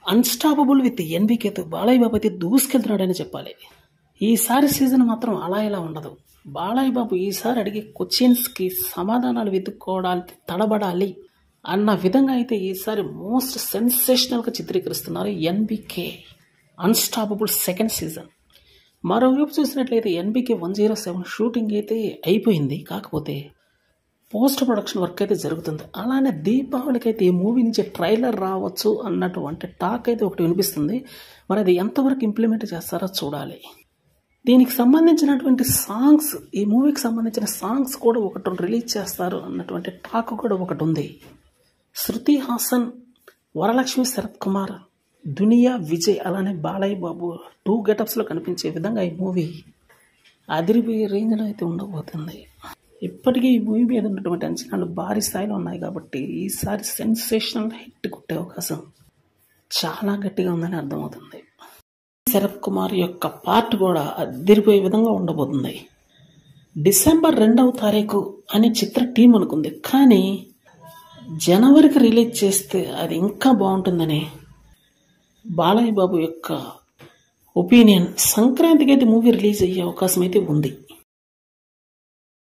unstoppable with ఎన్బికేతో బాలయ్య బాబు అయితే దూసుకెళ్తున్నాడని చెప్పాలి ఈసారి సీజన్ మాత్రం అలా ఇలా ఉండదు బాలయ్య బాబు ఈసారి అడిగే క్వశ్చన్స్కి సమాధానాలు వెతుక్కోవడానికి తడబడాలి అన్న విధంగా అయితే ఈసారి మోస్ట్ సెన్సేషనల్గా చిత్రీకరిస్తున్నారు ఎన్బికే అన్స్టాపబుల్ సెకండ్ సీజన్ మరోవైపు చూసినట్లయితే NBK one zero seven shooting అయితే అయిపోయింది కాకపోతే పోస్ట్ ప్రొడక్షన్ వర్క్ అయితే జరుగుతుంది అలానే దీపావళికి అయితే ఈ మూవీ నుంచి ట్రైలర్ రావచ్చు అన్నటువంటి టాక్ అయితే ఒకటి వినిపిస్తుంది మరి అది ఎంతవరకు ఇంప్లిమెంట్ చేస్తారో చూడాలి దీనికి సంబంధించినటువంటి సాంగ్స్ ఈ మూవీకి సంబంధించిన సాంగ్స్ కూడా ఒకటి రిలీజ్ చేస్తారు అన్నటువంటి టాక్ కూడా ఒకటి ఉంది శృతి హాసన్ వరలక్ష్మి శరత్ కుమార్ దునియా విజయ్ అలానే బాలయ్య బాబు టూ గెటప్స్లో కనిపించే విధంగా ఈ మూవీ అదిరిపోయే రేంజ్లో అయితే ఉండబోతుంది ఇప్పటికీ ఈ మూవీ మీద ఉన్నటువంటి అంచనాలు భారీ స్థాయిలో ఉన్నాయి కాబట్టి ఈసారి సెన్సేషనల్ హిట్ కొట్టే అవకాశం చాలా గట్టిగా ఉందని అర్థమవుతుంది శరత్ కుమార్ యొక్క పార్ట్ కూడా అదిరిపోయే విధంగా ఉండబోతుంది డిసెంబర్ రెండవ తారీఖు అని చిత్ర టీం అనుకుంది కానీ జనవరికి రిలీజ్ చేస్తే అది ఇంకా బాగుంటుందని బాలయ్య బాబు యొక్క ఒపీనియన్ సంక్రాంతికి అయితే మూవీ రిలీజ్ అయ్యే అవకాశం అయితే ఉంది